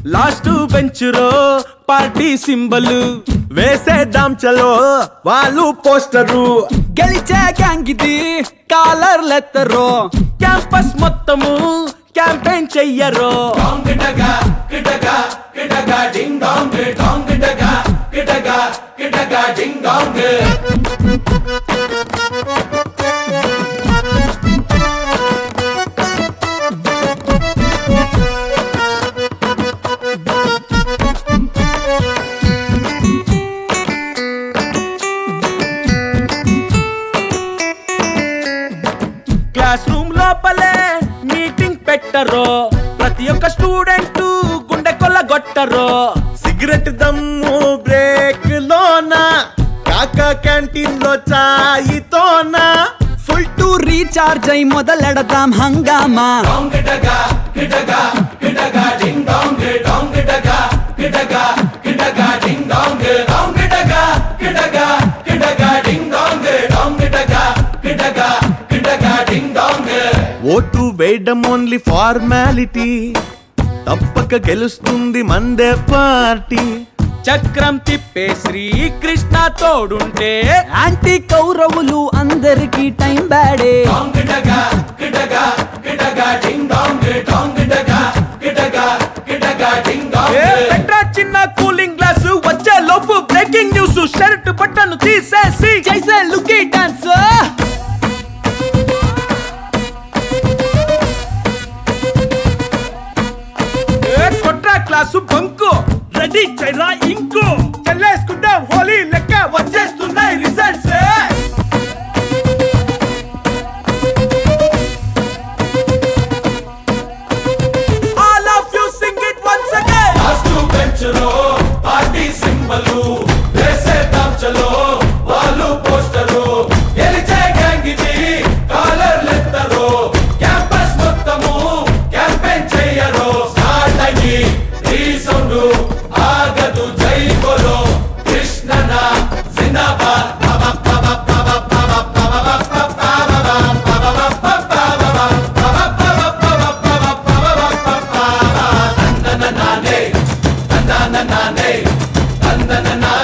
Last బెంచురో party symbol వేసేద్దాం చలో వాళ్ళు పోస్టరు గెలిచే గ్యాంగ్ ఇది కాలర్లెత్తరు క్యాంపస్ మొత్తము క్యాంపెయిన్ చెయ్యరు క్లాస్ రూమ్ లోపలే మీటింగ్ పెట్టరు ప్రతి ఒక్క స్టూడెంట్ గుండె కొల్లగొట్టరు సిగరెట్ దమ్ము బ్రేక్ లోన కాకా క్యాంటీన్ లో చాయితోన ఫుల్ టు రీఛార్జ్ అయి మొదలెడతాం హంగామా ఓటు వేయడం ఓన్లీ ఫార్మాలిటీ తప్పక గెలుస్తుంది మందే పార్టీ చక్రం తిప్పే శ్రీకృష్ణ తోడుంటే యాంటీ కౌరవులు అందరికి టైం బ్యాడే ఏ పెట్రా చిన్న కూలింగ్ గ్లాస్ వచ్చే లోపు బ్రేకింగ్ న్యూస్ షర్ట్ బట్టను తీసేసి జైసే లుకీ డాన్స్ ఏ కొట్రా క్లాసు బంకు రెడీ చైరా ఇంకు చెల్లేసుకుందాం హోలీ లెక్క వచ్చేస్తున్నాయి results All of you sing it once again. Last బెంచ్లో పార్టీ సింబలు వేసేద్దాం చలో వాళ్ళు పోస్టరు గెలిచే గ్యాంగ్ ఇది కాలర్లెత్తరు క్యాంపస్ మొత్తము క్యాంపెయిన్ చెయ్యరు స్టార్ట్ అయ్యి ఈ సౌండ్ ఆగదు జై బోలో కృష్ణన జిందాబాద్ నానే తందన నానే తందన నా